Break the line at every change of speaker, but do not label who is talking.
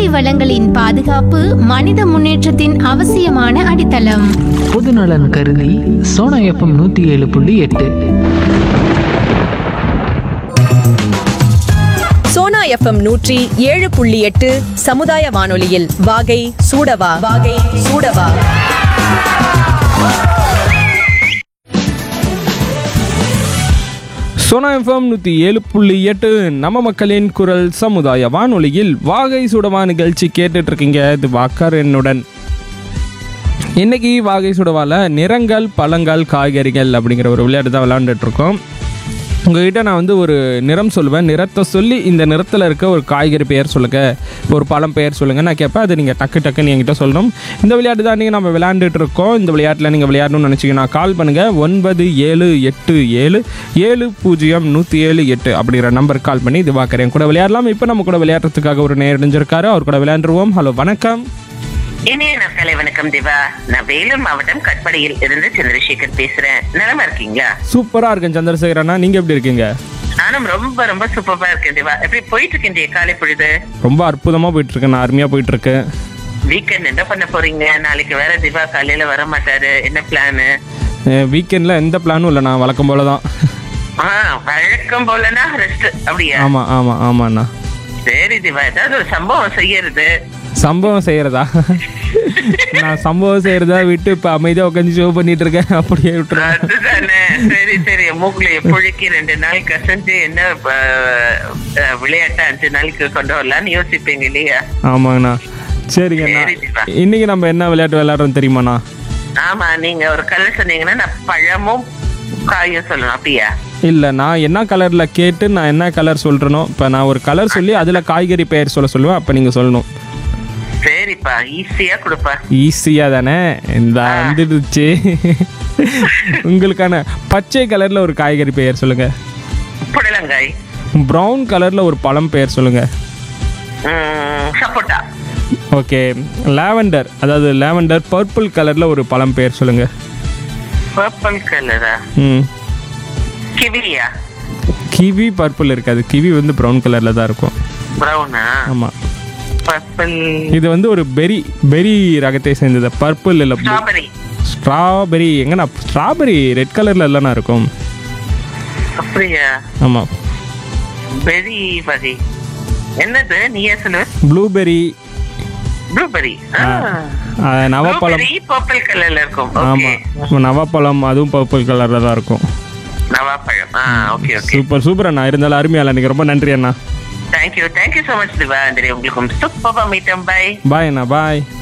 வளங்களின் பாதுகாப்பு மனித முன்னேற்றத்தின் அவசியமான அடித்தளம்
பொதுநலன் கருதி சோனா எஃப்எம் நூற்றி ஏழு புள்ளி எட்டு
சோனா எஃப்எம் நூற்றி ஏழு புள்ளி எட்டு சமுதாய வானொலியில் வாகை சூடவா வாகை சூடவா
சோனா எஃப்எம் நூற்றி ஏழு புள்ளி எட்டு நம்ம மக்களின் குரல் சமுதாய வானொலியில் வாகை சுடவா நிகழ்ச்சி கேட்டுட்டு இருக்கீங்க இது வாக்கர் என்னுடன் இன்னைக்கு வாகை சுடவால நிறங்கள் பழங்கள் காய்கறிகள் அப்படிங்கிற ஒரு விளையாட்டு தான் விளையாண்டுட்டு இருக்கோம் உங்ககிட்ட நான் வந்து ஒரு நிறம் சொல்லுவேன் நிறத்தை சொல்லி இந்த நிறத்தில் இருக்க ஒரு காய்கறி பெயர் சொல்லுங்க ஒரு பழம் பெயர் சொல்லுங்க நான் கேட்பேன் அது நீங்கள் டக்கு டக்குன்னு என்கிட்ட சொல்லணும் இந்த விளையாட்டு தான் நீங்கள் நம்ம விளையாண்டுட்டு இருக்கோம் இந்த விளையாட்டில் நீங்கள் விளையாடணும்னு நினச்சிங்கன்னா கால் பண்ணுங்கள் ஒன்பது ஏழு எட்டு ஏழு ஏழு பூஜ்ஜியம் நூற்றி ஏழு எட்டு அப்படிங்கிற நம்பருக்கு கால் பண்ணி இது பார்க்குறேன் கூட விளையாடலாம் இப்போ நம்ம கூட விளையாடுறதுக்காக ஒரு நேரடிஞ்சிருக்காரு அவர் கூட விளையாண்டுருவோம் ஹலோ வணக்கம்
இனிய நாட்களை வணக்கம் திவா நான் வேலூர் மாவட்டம் கட்படியில் இருந்து சந்திரசேகர் பேசுறேன் நலமா இருக்கீங்களா
சூப்பராக இருக்கேன் சந்திரசேகரண்ணா நீங்கள் எப்படி இருக்கீங்க
நானும் ரொம்ப ரொம்ப சூப்பரா இருக்கேன் திவா எப்படி போயிட்டு இருக்கேன் காலை பொழுது
ரொம்ப அற்புதமாக போயிட்டு இருக்கேன் அருமையாக போயிட்டு இருக்கு
வீக்கெண்ட் என்ன பண்ண போறீங்க நாளைக்கு வேற திவா காலையில வர மாட்டாரு என்ன பிளானு
வீக்கெண்டில் எந்த பிளானும் இல்லை நான் வழக்கம் போல தான்
ஆஹ் வழக்கம் போலனா ரெஸ்ட் அப்படியா
ஆமாம் ஆமாம் ஆமாண்ணா
சரி திவா ஏதாவது ஒரு சம்பவம் செய்யறது
சம்பவம் செய்யறதா நான் சம்பவம் செய்யறதா விட்டு இப்போ அமைதியாக உட்காந்து ஷோ பண்ணிட்டு இருக்கேன் அப்படியே விட்டுறேன்
அதுதானே சரி சரி மூக்குல எப்பொழுக்கி ரெண்டு நாள் கசஞ்சு என்ன அஹ், விளையாட்டு அஞ்சு நாளைக்கு கொண்டு வரலாம்னு யோசிப்பீங்க இல்லையா
ஆமாங்கண்ணா சரிங்கண்ணா
சரி, தீபா.
இன்னைக்கு நம்ம என்ன விளையாட்டு விளையாடுறோம் தெரியுமாண்ணா
ஆமா நீங்க ஒரு கலர் சொன்னீங்கன்னா நான் பழமும் காயும் சொல்லணும் அப்படியா
இல்லை நான் என்ன கலரில் கேட்டு நான் என்ன கலர் சொல்கிறனோ இப்போ நான் ஒரு கலர் சொல்லி அதில் காய்கறி பெயர் சொல்ல சொல்லுவேன் அப்போ நீங்கள் சொல்லணும்
சரிப்பா ஈஸியா கொடுப்பா
ஈஸியாக தானே இந்த வந்துடுச்சு உங்களுக்கான பச்சை கலரில் ஒரு காய்கறி பெயர் சொல்லுங்கள்
புடலங்காய்
ப்ரௌன் கலரில் ஒரு பழம் பெயர் சொல்லுங்கள்
உம், சப்போட்டா
ஓகே லாவெண்டர் அதாவது லாவெண்டர் பர்பிள் கலரில் ஒரு பழம் பெயர் சொல்லுங்கள்
பர்பிள் கலரா
ம்
கிவியா
கிவி பர்பிள் இருக்காது கிவி வந்து ப்ரௌன் கலரில் தான் இருக்கும்
ப்ரௌனா
ஆமாம்
பர்பிள்
இது வந்து ஒரு பெரி பெரி ரகத்தை சேர்ந்தது பர்பிள் இல்லை
ஸ்ட்ராபெரி
ஸ்ட்ராபெரி எங்கண்ணா ஸ்ட்ராபெரி ரெட் கலரில் இல்லைண்ணா இருக்கும்
அப்படியா
ஆமாம்
பெரி வகை என்னது நீயே சொல்லு
ப்ளூபெரி
ப்ளூபெரி
நவப்பழம்
ப்ளூபெரி பர்பிள் கலர்ல இருக்கும் ஓகே
ஆமாம் நவப்பழம் அதுவும் பர்பிள் கலரில் தான் இருக்கும்
நவாப்பழம் ஆ ஓகே ஓகே
சூப்பர் சூப்பர் அண்ணா இருந்தாலும் அருமையா இல்லை நீங்கள் ரொம்ப நன்றி அண்ணா
thank you thank you so much Diva உங்களுக்கு சூப்பர் மீட்டம் பை
பாய் அண்ணா பாய்